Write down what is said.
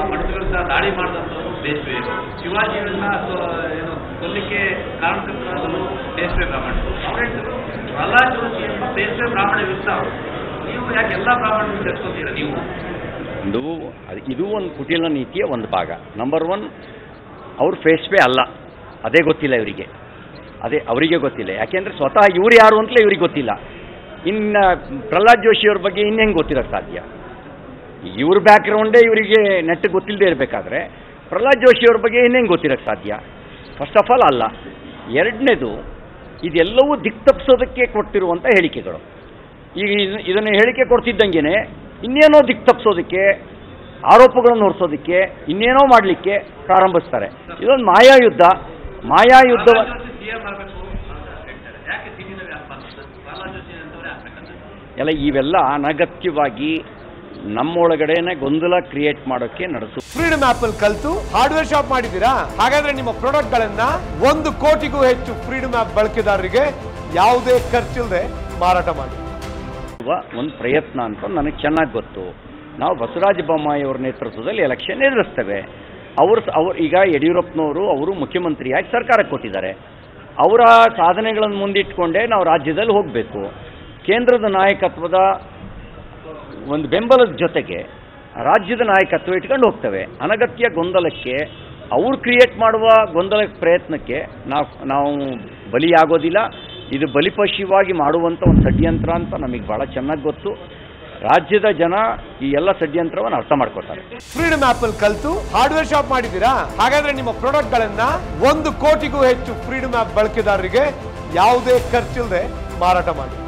ಮಠದ ವಿರುದ್ಧ ದಾಳಿ ಮಾಡಿದಂಥವ್ರು ದೇಶವೇ ಶಿವಾಜಿಗಳನ್ನ ಸೊ- ಏನು ಕೊಲ್ಲಿಕ್ಕೆ ಕಾರಣಕರ್ತರಾದವರು ದೇಶವೇ ಬ್ರಾಹ್ಮಣರು ಅವ್ರು ಹೇಳ್ತಿದ್ರು ಪ್ರಹ್ಲಾದ್ ಜೋಶಿ ಎಂಬ ದೇಶವೇ ಬ್ರಾಹ್ಮಣ ವಿರುದ್ಧ ಅವರು ನೀವು ಯಾಕೆ ಎಲ್ಲ ಬ್ರಾಹ್ಮಣರು ಸೇರ್ಸ್ಕೊತೀರಾ ನೀವು ಒಂದು ಅದು- ಇದು ಒಂದು ಕುಟಿಲ ನೀತಿಯ ಒಂದು ಭಾಗ ನಂಬರ್ ಒನ್ ಅವ್ರು ಫೇಸ್ವೇ ಅಲ್ಲ ಅದೇ ಗೊತ್ತಿಲ್ಲ ಇವರಿಗೆ ಅದೇ ಅವರಿಗೆ ಗೊತ್ತಿಲ್ಲ ಯಾಕೆಂದರೆ ಸ್ವತಃ ಇವ್ರು ಯಾರು ಅಂತಲೇ ಇವ್ರಿಗೆ ಗೊತ್ತಿಲ್ಲ ಇನ್ನು ಪ್ರಹ್ಲಾದ್ ಜೋಶಿಯವ್ರ ಬಗ್ಗೆ ಇನ್ನೇನು ಗೊತ್ತಿರೋಕ್ಕೆ ಸಾಧ್ಯ ಇವ್ರ ಬ್ಯಾಕ್ಗ್ರೌಂಡೇ ಇವರಿಗೆ ನೆಟ್ ಗೊತ್ತಿಲ್ಲದೆ ಇರಬೇಕಾದ್ರೆ ಪ್ರಹ್ಲಾದ್ ಜೋಶಿಯವ್ರ ಬಗ್ಗೆ ಇನ್ನೇನು ಗೊತ್ತಿರೋಕ್ಕೆ ಸಾಧ್ಯ ಫಸ್ಟ್ ಆಫ್ ಆಲ್ ಅಲ್ಲ ಎರಡನೇದು ಇದೆಲ್ಲವೂ ದಿಕ್ತಪ್ಪಿಸೋದಕ್ಕೆ ಕೊಟ್ಟಿರುವಂಥ ಹೇಳಿಕೆಗಳು ಈಗ ಇದ್- ಇದನ್ನು ಹೇಳಿಕೆ ಕೊಡ್ತಿದ್ದಂಗೆನೆ ಇನ್ನೇನೋ ದಿಕ್ ತಪ್ಪಿಸೋದಕ್ಕೆ ಆರೋಪಗಳನ್ನು ಹೊರಿಸೋದಕ್ಕೆ ಇನ್ನೇನೋ ಮಾಡಲಿಕ್ಕೆ ಪ್ರಾರಂಭಿಸ್ತಾರೆ ಇದೊಂದು ಮಾಯಾಯುದ್ಧ ಮಾಯಾಯುದ್ಧ ಪ್ರಹ್ಲಾದ್ ಜೋಶಿ ಸಿಎಂ ಆಗಬೇಕು ಅಂತ ಹೇಳ್ತಾರೆ ಯಾಕೆ ಸಿಟಿನಲ್ಲಿ ಆಗ್ಬಾರ್ದು ಪ್ರಹ್ಲಾದ್ ಜೋಶಿ ಅಂತವರೇ ಆಗ್ಬೇಕಂತ ಎಲ್ಲ ಇವೆಲ್ಲ ಅನಗತ್ಯವಾಗಿ ನಮ್ಮೊಳಗಡೆನೆ ಗೊಂದಲ ಕ್ರಿಯೇಟ್ ಮಾಡೋಕ್ಕೆ ನಡೆಸು ಫ್ರೀಡಮ್ ಆಪ್ ಅಲ್ಲಿ ಕಲ್ತು ಹಾರ್ಡ್ವೇರ್ ಶಾಪ್ ಮಾಡಿದ್ದೀರಾ ಹಾಗಾದ್ರೆ ನಿಮ್ಮ ಪ್ರಾಡಕ್ಟ್ ಗಳನ್ನ ಒಂದು ಕೋಟಿಗೂ ಹೆಚ್ಚು ಫ್ರೀಡಮ್ ಆಪ್ ಬಳಕೆದಾರರಿಗೆ ಯಾವುದೇ ಖರ್ಚಿಲ್ಲದೆ ಮಾರಾಟ ಮಾಡಿ ಒಂದು ಪ್ರಯತ್ನ ಅಂತ ನನಗೆ ಚೆನ್ನಾಗಿ ಗೊತ್ತು ನಾವು ಬಸವರಾಜ ಬೊಮ್ಮಾಯಿ ಅವರ ನೇತೃತ್ವದಲ್ಲಿ ಎಲೆಕ್ಷನ್ ಎದುರಿಸ್ತೇವೆ ಅವರು ಅವ್ರು ಈಗ ಯಡಿಯೂರಪ್ಪನವರು ಅವರು ಮುಖ್ಯಮಂತ್ರಿಯಾಗಿ ಸರ್ಕಾರಕ್ಕೆ ಕೊಟ್ಟಿದ್ದಾರೆ ಅವರ ಸಾಧನೆಗಳನ್ನು ಮುಂದಿಟ್ಕೊಂಡೇ ನಾವು ರಾಜ್ಯದಲ್ಲಿ ಹೋಗಬೇಕು ಕೇಂದ್ರದ ನಾಯಕತ್ವದ ಒಂದು ಬೆಂಬಲದ ಜೊತೆಗೆ ರಾಜ್ಯದ ನಾಯಕತ್ವ ಇಟ್ಕೊಂಡು ಹೋಗ್ತೇವೆ ಅನಗತ್ಯ ಗೊಂದಲಕ್ಕೆ ಅವ್ರು ಕ್ರಿಯೇಟ್ ಮಾಡುವ ಗೊಂದಲ ಪ್ರಯತ್ನಕ್ಕೆ ನಾವು ನಾವು ಬಲಿಯಾಗೋದಿಲ್ಲ ಇದು ಬಲಿಪಶುವಾಗಿ ಮಾಡುವಂಥ ಒಂದು ಷಡ್ಯಂತ್ರ ಅಂತ ನಮಗೆ ಭಾಳ ಚೆನ್ನಾಗಿ ಗೊತ್ತು ರಾಜ್ಯದ ಜನ ಈ ಎಲ್ಲ ಷಡ್ಯಂತ್ರವನ್ನು ಅರ್ಥ ಮಾಡ್ಕೊತಾರೆ ಫ್ರೀಡಮ್ ಆಪ್ ಅಲ್ಲಿ ಕಲ್ತು ಹಾರ್ಡ್ವೇರ್ ಶಾಪ್ ಮಾಡಿದ್ದೀರಾ ಹಾಗಾದ್ರೆ ನಿಮ್ಮ ಪ್ರಾಡಕ್ಟ್ ಗಳನ್ನ ಒಂದು ಕೋಟಿಗೂ ಹೆಚ್ಚು ಫ್ರೀಡಮ್ ಆಪ್ ಬಳಕೆದಾರರಿಗೆ ಯಾವುದೇ ಖರ್ಚಿಲ್ಲದೆ ಮಾರಾಟ ಮಾಡಿ